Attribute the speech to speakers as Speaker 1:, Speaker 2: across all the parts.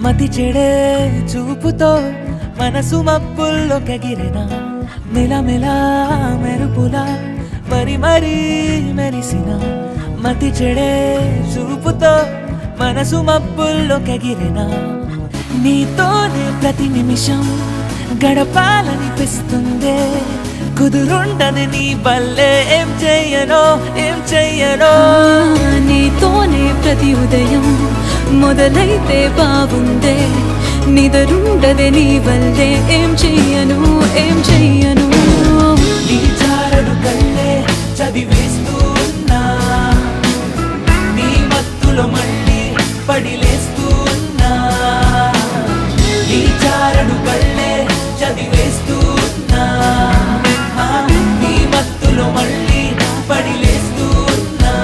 Speaker 1: మతి చెడే చూపుతో మనసు మబ్బుల్లో కగిరిన మెలమెల మెరుపులా మరి మరి మెరిసిన మతి చెడే చూపుతో మనసు మబ్బుల్లో కగిరిన నీతోనే ప్రతి నిమిషం గడపాలనిపిస్తుందే కుదురుండదు నీ వల్లే ఏం చెయ్యనో ఏం చెయ్యనో
Speaker 2: నీతోనే ప్రతి ఉదయం మొదలైతే బాగుందే నిదరుండదే నీ వల్లే ఏం చెయ్యను ఏం చెయ్యను
Speaker 1: నీ చారడు కళ్ళే చదివేస్తూ ఉన్నా నీ మత్తులో మళ్ళీ పడిలేస్తూ ఉన్నా నీ చారడు కళ్ళే చదివేస్తూ ఉన్నా ఆ, నీ మత్తులో మళ్ళీ పడిలేస్తూ ఉన్నా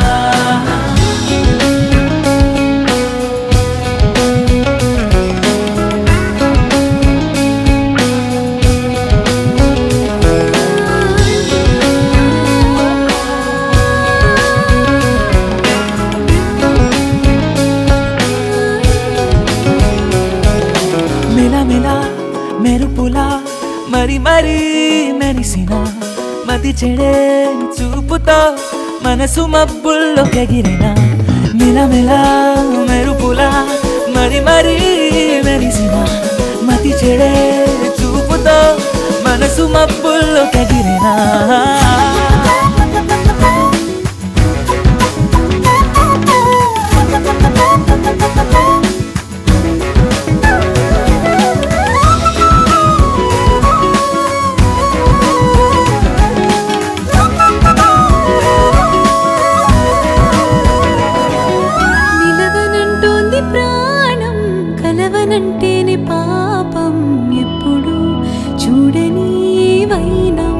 Speaker 1: మెలమెల మెరుపులా మరి మరి మెరిసిన మతి చెడే చూపుతో మనసు మబ్బుల్లో ఎగిరిన మెలమెల మెరుపులా మరి మరి మెరిసిన మతి చెడే చూపుతో మనసు మబ్బుల్లో ఎగిరిన
Speaker 2: నిలవనంటోంది ప్రాణం కలవనంటేనే పాపం ఎప్పుడు చూడని వైనం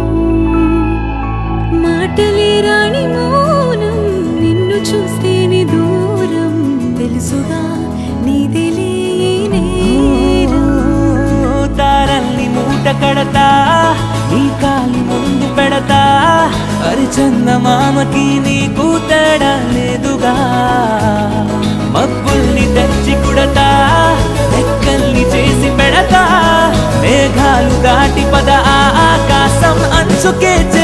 Speaker 2: మాటలే రాని మౌనం నిన్ను చూస్తేనే దూరం తెలుసుగా నీదిలే నేరం
Speaker 1: తారల్ని మూట కడతా నీ కాలి ముందు పెడతా అరిచందమామకి నీకు తేడా లేదుగా మబ్బుల్ని తెచ్చి కుడతా రెక్కల్ని చేసి పెడతా మేఘాలు దాటి పద ఆ ఆకాశం అంచుకే